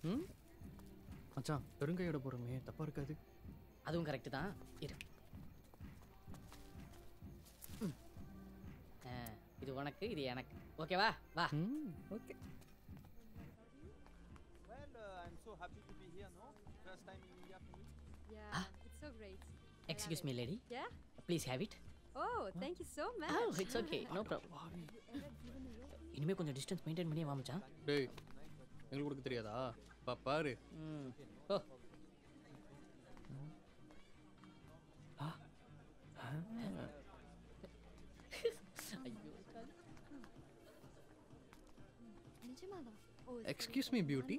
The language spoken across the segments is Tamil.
ம் மச்சான் பெருங்கையோட போகிறோமே தப்பாக இருக்காது அதுவும் கரெக்டு தான் இரு ம். ஆ, இது உனக்கு இது எனக்கு ஓகேவா வா ம் okay Well, uh, I'm so happy to be here, no? First time in India for me. Yeah, it's so great. Excuse me lady Yeah? Please have it Oh, thank you so much. Oh it's okay no problem இனிமே கொஞ்சம் டிஸ்டன்ஸ் மெயின்டைன் பண்ணி வா மச்சான் டேய் எங்களுக்கு கொடுக்க தெரியாதா பா பாரு ம் ஓ ஐயோ நிஜமாதான் ஓ எக்ஸ்கியூஸ் மீ பியூட்டி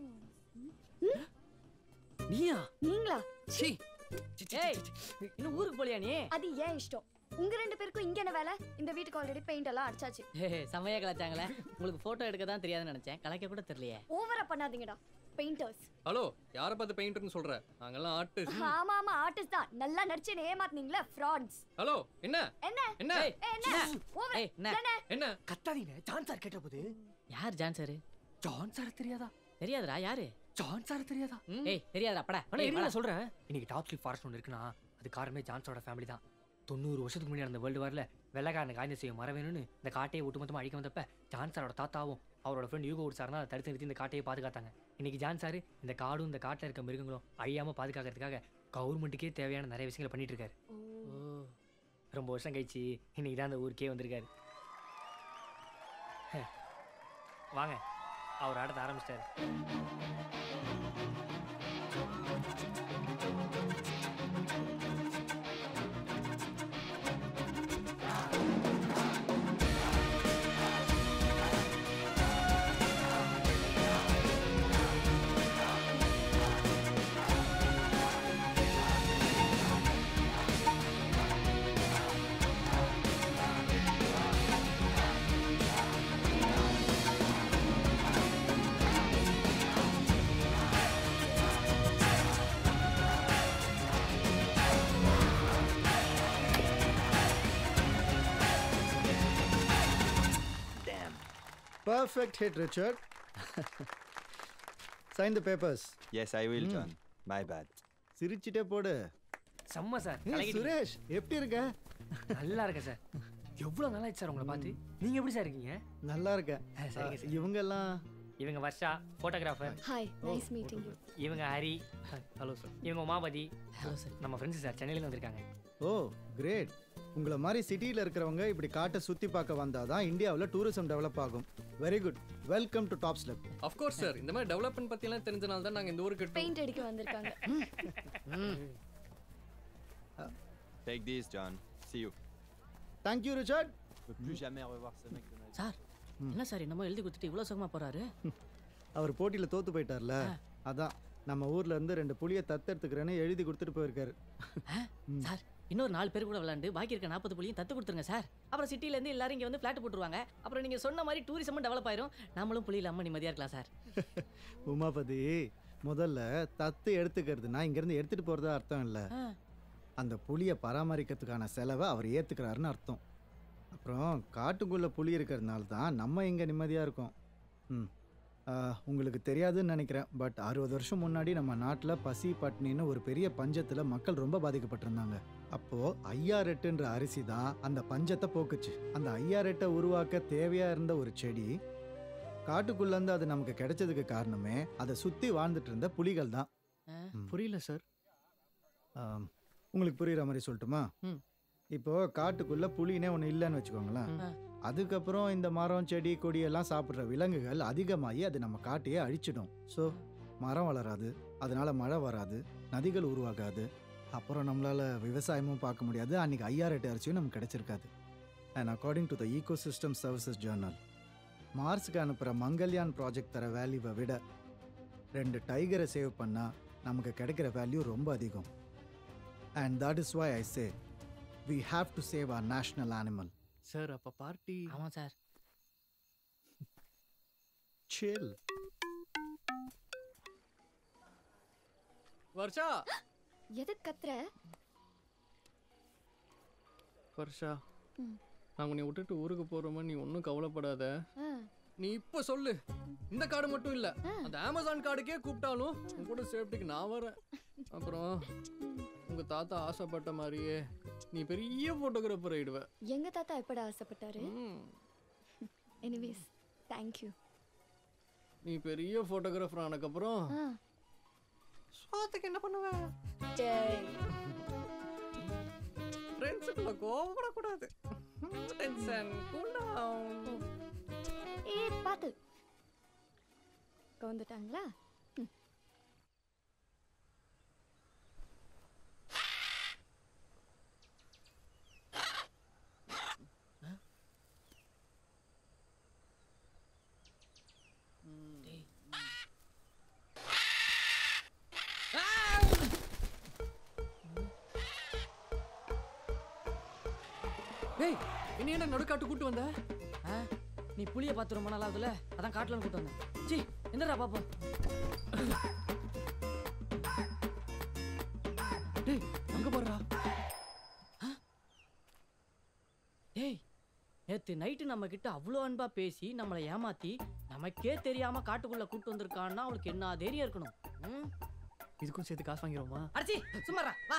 நீயா நீங்களா சி ஏய் இன்னும் ஊருக்கு போலியா நீ அது ஏன் இஷ்டம் உங்க ரெண்டு பேருக்கும் இங்க என்ன வேலை இந்த வீட்டுக்கு ஆல்ரெடி பெயிண்ட் எல்லாம் அடிச்சாச்சு ஏய், செமையா கலாச்சாங்களே உங்களுக்கு போட்டோ எடுக்க தான் தெரியாதுன்னு நினைச்சேன் கலாய்க்க கூட தெரியலையே ஓவரா பண்ணாதீங்கடா பெயிண்டர்ஸ் ஹலோ யாரை பார்த்து பெயிண்டர்னு சொல்ற நாங்கெல்லாம் ஆர்டிஸ்ட் ஆமா ஆமா ஆர்டிஸ்ட் தான் நல்லா நடிச்சு என்னை ஏமாத்துனீங்களா ஃப்ராட்ஸ் ஹலோ என்ன என்ன என்ன ஏய், ஏய், என்ன ஓவர் ஏய், என்ன? என்ன என்ன கத்தாதீங்க ஜான் சார் கேட்ட போது யார் ஜான் சார் ஜான் சார் தெரியாதா தெரியாதுடா யாரு ஜான் சார் தெரியாதா ஏய் தெரியாதுடா படா ஆனா ஏய், இருங்க வாடா. நான் சொல்றேன் இன்னைக்கு டாப் ஸ்லிப் ஃபாரஸ்ட் ஒன்று இருக்குன்னா அது காரணமே ஜான்ஸோட ஃபேமிலி தான் தொண்ணூறு வருஷத்துக்கு முன்னாடி நடந்த வேர்ல்டு வாரில் வெள்ளக்காரனுக்கு காய்ந்த செய்ய மரம் வேணும்னு இந்த காட்டையை ஒட்டுமொத்தமாக அழிக்க வந்தப்ப ஜான் சாரோட தாத்தாவும் அவரோட ஃப்ரெண்ட் யூகோ சார் தான் அதை தடுத்து நிறுத்தி இந்த காட்டையை பாதுகாத்தாங்க இன்னைக்கு ஜான் சார் இந்த காடும் இந்த காட்டில் இருக்க மிருகங்களும் அழியாம பாதுகாக்கிறதுக்காக கவர்மெண்ட்டுக்கே தேவையான நிறைய விஷயங்களை பண்ணிட்டு இருக்காரு ஓ ரொம்ப வருஷம் கழிச்சு இன்னைக்கு தான் அந்த ஊருக்கே வந்திருக்காரு ஹே, வாங்க அவர் ஆடத்தை ஆரம்பிச்சிட்டாரு Perfect hit, Richard. Sign the papers. Yes, I will, John. My bad. சிரிச்சிட்டே போடு செம்ம சார் ஏய், கலக்கிட்டீங்க. சுரேஷ் எப்படி இருக்க நல்லா இருக்கேன் சார் எவ்வளவு நல்லா சார் உங்களை பார்த்து நீங்க எப்படி சார் இருக்கீங்க நல்லா இருக்கேன் ஆ, சரிங்க சார். இவங்க எல்லாம் இவங்க Varsha photographer hi nice meeting you இவங்க ஹரி ஹலோ சார் இவங்க உமாபதி ஹலோ சார் நம்ம ஃப்ரெண்ட்ஸ் சார் சென்னையில வந்திருக்காங்க ஓ கிரேட் உங்களை மாதிரி சிட்டியில் இருக்கிறவங்க இப்படி காட்டை சுற்றி பார்க்க வந்தால் தான் இந்தியாவில் டூரிசம் டெவலப் ஆகும் very good welcome to Top Slip of course sir இந்த மாதிரி டெவலப்மெண்ட் பற்றிலாம் தெரிஞ்சனால தான் நாங்கள் இந்த ஊருக்கு பெயிண்ட் அடிக்க வந்திருக்காங்க Take this, John. See you. Thank you Richard Je peux plus jamais revoir ce mec de ma vie. Sir என்ன சார் என்னமோ எழுதி கொடுத்துட்டு இவ்வளோ சுகமா போறாரு அவர் போட்டியில் தோத்து போயிட்டார்ல அதான் நம்ம ஊர்ல இருந்து ரெண்டு புளியை தத்தெடுத்துக்கிறேன்னு எழுதி கொடுத்துட்டு போயிருக்காரு ஆ? சார் இன்னொரு நாலு பேர் கூட விளாண்டு பாக்கி இருக்க நாற்பது புள்ளியும் தத்து கொடுத்துருங்க சார் அப்புறம் சிட்டில இருந்து எல்லாரும் இங்க வந்து ஃபிளாட் போட்டுருவாங்க அப்புறம் நீங்க சொன்ன மாதிரி டூரிசமும் டெவலப் ஆயிரும் நம்மளும் புள்ளி இல்லாம நிம்மதியா இருக்கலாம் சார் உமாபதி முதல்ல தத்து எடுத்துக்கிறதுனா இங்கேருந்து எடுத்துகிட்டு போகிறதா அர்த்தம் இல்லை ஆ. அந்த புலியை பராமரிக்கிறதுக்கான செலவை அவர் ஏற்றுக்கிறாருன்னு அர்த்தம் அப்புறம் காட்டுக்குள்ளே புலி இருக்கிறதுனால தான் நம்ம இங்கே நிம்மதியாக இருக்கோம் ம் ஆ, உங்களுக்கு தெரியாதுன்னு நினைக்கிறேன் பட் அறுபது வருஷம் முன்னாடி நம்ம நாட்டில் பசி பட்னின்னு ஒரு பெரிய பஞ்சத்தில் மக்கள் ரொம்ப பாதிக்கப்பட்டிருந்தாங்க அப்போது ஐயாரெட்டுன்ற அரிசி தான் அந்த பஞ்சத்தை போக்குச்சு அந்த ஐயாரெட்டை உருவாக்க தேவையாக இருந்த ஒரு செடி காட்டுக்குள்ளேருந்து அது நமக்கு கிடைச்சதுக்கு காரணமே அதை சுற்றி வாழ்ந்துட்டு இருந்த புலிகள் தான் புரியல சார் ஆம், உங்களுக்கு புரியுற மாதிரி சொல்லட்டுமா ம். இப்போ காட்டுக்குள்ள புலினே ஒன்று இல்லைன்னு வச்சுக்கோங்களேன் ஆ. அதுக்கப்புறம் இந்த மரம் செடி கொடி எல்லாம் சாப்பிட்ற விலங்குகள் அதிகமாகி அது நம்ம காட்டையே அழிச்சிடும் ஸோ மரம் வளராது அதனால மழை வராது நதிகள் உருவாகாது அப்புறம் நம்மளால விவசாயமும் பார்க்க முடியாது அன்னைக்கு ஐயாயிரம் அரிசியும் நமக்கு கிடைச்சிருக்காது and according to the ecosystem services journal மார்ஸுக்கு அனுப்புகிற மங்கல்யான் ப்ராஜெக்ட் தர வேல்யூவை விட ரெண்டு டைகரை சேவ் பண்ணால் நமக்கு கிடைக்கிற வேல்யூ ரொம்ப அதிகம் and that is why I say we have to save our national animal sir அப்போ பார்ட்டி ஆமா சார் சில் வர்ஷா எதுக்கு கத்துற வர்ஷா நாங்கள் உன்னை விட்டுட்டு ஊருக்கு போகிறோமா நீ ஒன்றும் கவலைப்படாத நீ இப்ப சொல்லு இந்த கார்டு மட்டும் இல்ல அந்த அமேசான் கார்டுக்கே கூப்பிட்டாலும் உன் கூட சேஃப்டிக்கு நான் வரேன் அப்புறம் உங்க தாத்தா ஆசைப்பட்ட மாதிரியே நீ பெரிய போட்டோகிராஃபர் ஆயிடுவ எங்க தாத்தா எப்பட ஆசைப்பட்டாரு ம். எனிவேஸ் தேங்க்யூ நீ பெரிய போட்டோகிராஃபர் ஆனக்கப்புறம் ஆ சுவாத்துக்கு என்ன பண்ணுவ டேய் ஃப்ரெண்ட்ஸுக்குள்ள கோவப்படக்கூடாது டென்ஷன் கூல் டவுன் ஏய் பாத்து கவுந்துட்டாங்களா ம். டேய் என்ன என்ன நடுக்காட்டு கூட்டு வந்த ஆ, நீ புளிய பார்த்து ரொம்ப நாள் ஆகுதுல அதான் காட்டுலன்னு கூட்டு வந்தேன் சி எந்தடா பாப்போம் டேய் அங்க போறா ஏய் நேத்து நைட்டு நம்ம கிட்ட அவ்வளோ அன்பா பேசி நம்மளை ஏமாத்தி நமக்கே தெரியாம காட்டுக்குள்ள கூட்டு வந்திருக்கான்னா அவளுக்கு என்ன தைரியம் இருக்கணும் ம்? இதுக்கும் சேர்த்து காசு வாங்கிடுவோமா அடிச்சி சும்மாரா வா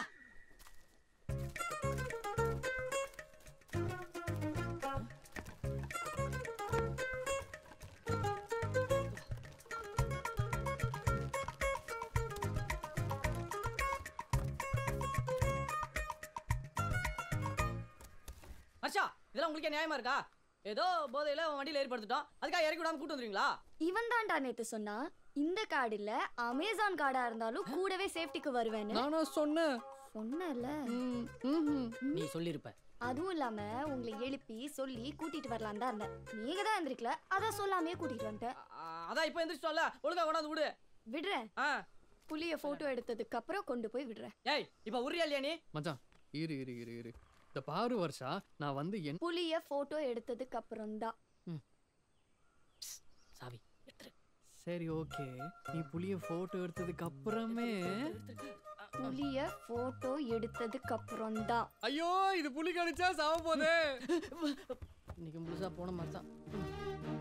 ஹர்ஷா இதெல்லாம் உங்களுக்கே நியாயமா இருக்கா ஏதோ போதையில உன் வண்டியில ஏற்படுத்திட்டோம் அதுக்காக இறக்கி விடாம கூட்டு வந்துருவீங்களா இவன் தான்டா நேத்து சொன்னா இந்த கார்டு இல்ல அமேசான் கார்டா இருந்தாலும் கூடவே சேஃப்டிக்கு வருவேன்னு நானா சொன்னேன் சொன்னல நீ சொல்லியிருப்ப அதுவும் இல்லாம உங்களை எழுப்பி சொல்லி கூட்டிட்டு வரலாம் தான் இருந்தேன் நீங்க தான் இருந்திருக்கல அதான் சொல்லாமே கூட்டிட்டு வந்துட்டேன் ஆ, அதான் இப்போ எந்திரிச்சிட்டோம்ல ஒழுங்கா கொண்டாந்து விடு விடுறேன் ஆ புளிய போட்டோ எடுத்ததுக்கு அப்புறம் கொண்டு போய் விடுறேன் ஏய் இப்போ உரியா இல்லையா நீ மச்சான் இரு இரு இரு இரு இந்த பாரு வருஷா நான் வந்து என் புளிய போட்டோ எடுத்ததுக்கு அப்புறம் தான் சாவி எடுத்துரு சரி ஓகே நீ புளிய போட்டோ எடுத்ததுக்கு அப்புறமே புளிய போட்டோ எடுத்ததுக்கு அப்புறம் தான் ஐயோ இது புலி கடிச்சா சாவ போதே இன்னைக்கு முழுசா போன மாதிரி தான்